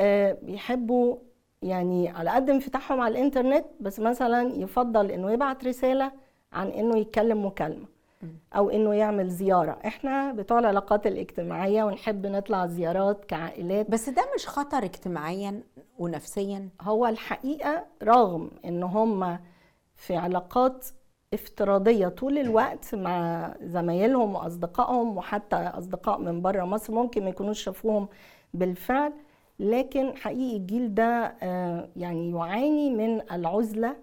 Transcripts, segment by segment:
آه، بيحبوا يعني على قد انفتاحهم على الانترنت بس مثلا يفضل انه يبعت رساله عن انه يتكلم مكالمه او انه يعمل زياره احنا بتوع العلاقات الاجتماعيه ونحب نطلع زيارات كعائلات بس ده مش خطر اجتماعيا ونفسيا هو الحقيقه رغم ان هم في علاقات افتراضيه طول الوقت مع زمايلهم واصدقائهم وحتى اصدقاء من بره مصر ممكن ما يكونوش شافوهم بالفعل لكن حقيقي الجيل ده آه، يعني يعاني من العزله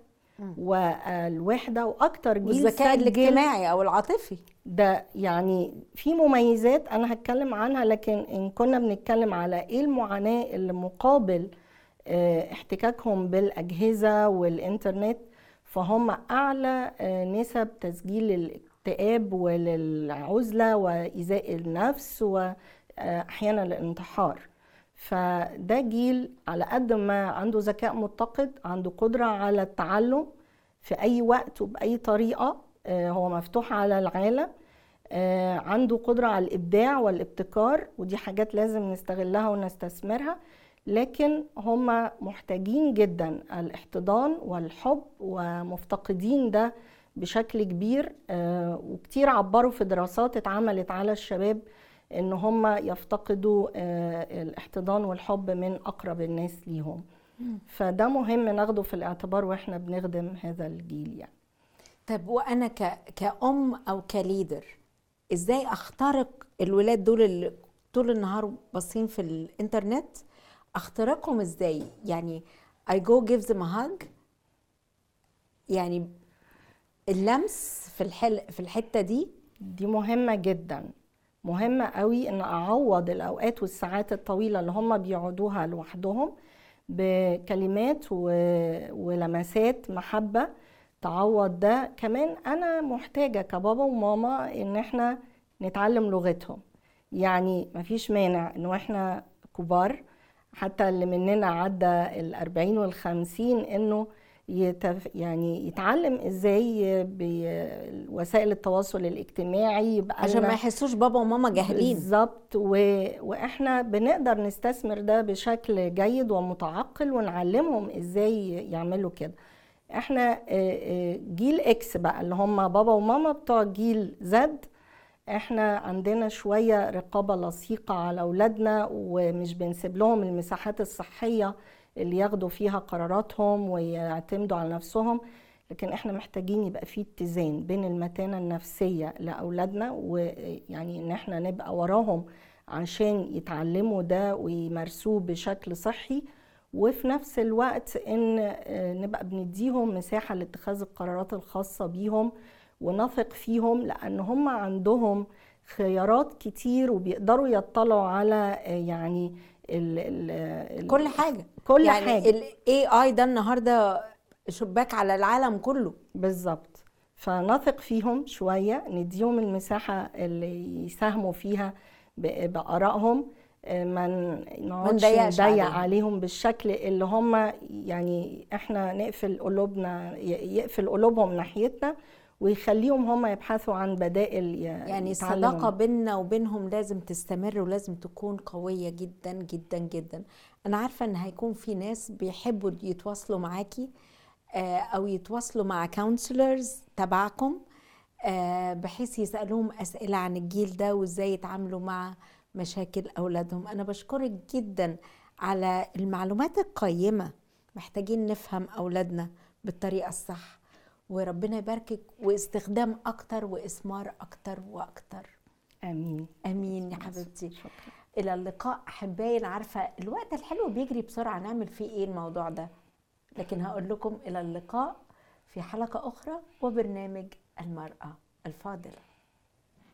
والوحده واكتر جيل والذكاء سجل الاجتماعي او العاطفي ده يعني في مميزات انا هتكلم عنها لكن ان كنا بنتكلم على ايه المعاناه اللي مقابل آه، احتكاكهم بالاجهزه والانترنت فهم اعلى آه، نسب تسجيل الاكتئاب وللعزله وايذاء النفس واحيانا الانتحار فده جيل على قد ما عنده ذكاء متقد عنده قدره على التعلم في اي وقت وباي طريقه آه، هو مفتوح على العالم آه، عنده قدرة على الإبداع والابتكار ودي حاجات لازم نستغلها ونستثمرها لكن هم محتاجين جدا الاحتضان والحب ومفتقدين ده بشكل كبير آه، وكتير عبروا في دراسات اتعملت على الشباب ان هم يفتقدوا آه، الاحتضان والحب من اقرب الناس ليهم فده مهم ناخده في الاعتبار واحنا بنخدم هذا الجيل يعني طب وانا ك... كأم او كليدر ازاي اخترق الولاد دول اللي طول النهار باصين في الانترنت اخترقهم ازاي يعني I go give them a hug يعني اللمس في الحل في الحتة دي دي مهمة جدا مهمة قوي ان اعوض الاوقات والساعات الطويلة اللي هم بيقعدوها لوحدهم بكلمات و- ولمسات محبة تعوض ده كمان انا محتاجة كبابا وماما ان احنا نتعلم لغتهم يعني مفيش مانع انه احنا كبار حتى اللي مننا عدى الأربعين والخمسين انه يتف يعني يتعلم ازاي بوسائل التواصل الاجتماعي يبقى عشان لنا- ما يحسوش بابا وماما جاهلين بالظبط و... واحنا بنقدر نستثمر ده بشكل جيد ومتعقل ونعلمهم ازاي يعملوا كده احنا آه، آه، جيل اكس بقى اللي هم بابا وماما بتوع جيل زد احنا عندنا شوية رقابة لصيقة على اولادنا ومش بنسيب لهم المساحات الصحية اللي ياخدوا فيها قراراتهم ويعتمدوا على نفسهم لكن احنا محتاجين يبقى في اتزان بين المتانة النفسية لأولادنا ويعني ان احنا نبقى وراهم عشان يتعلموا ده ويمارسوه بشكل صحي وفي نفس الوقت ان آه، نبقى بنديهم مساحة لاتخاذ القرارات الخاصة بيهم ونثق فيهم لان هم عندهم خيارات كتير وبيقدروا يطلعوا على آه، يعني ال ال ال- كل حاجة كل يعني حاجة ال AI ده النهاردة شباك على العالم كله بالظبط فنثق فيهم شوية نديهم المساحة اللي يساهموا فيها ب- بآرائهم آه، ما ن- نقعدش نضيقش نضيق عليهم. عليهم بالشكل اللي هم يعني احنا نقفل قلوبنا ي- يقفل قلوبهم ناحيتنا ويخليهم هم يبحثوا عن بدائل ي- يعني يتعلموا الصداقة بيننا وبينهم لازم تستمر ولازم تكون قوية جدا جدا جدا أنا عارفة إن هيكون في ناس بيحبوا يتواصلوا معاكي آه، أو يتواصلوا مع كونسلرز تبعكم آه، بحيث يسألوهم أسئلة عن الجيل ده وإزاي يتعاملوا مع مشاكل أولادهم أنا بشكرك جدا على المعلومات القيمة محتاجين نفهم أولادنا بالطريقة الصح وربنا يباركك واستخدام أكتر وإثمار أكتر وأكتر امين امين يا حبيبتي شكرا الى اللقاء احبائي انا عارفه الوقت الحلو بيجري بسرعه نعمل فيه ايه الموضوع ده لكن هقول لكم الى اللقاء في حلقه اخرى وبرنامج المراه الفاضله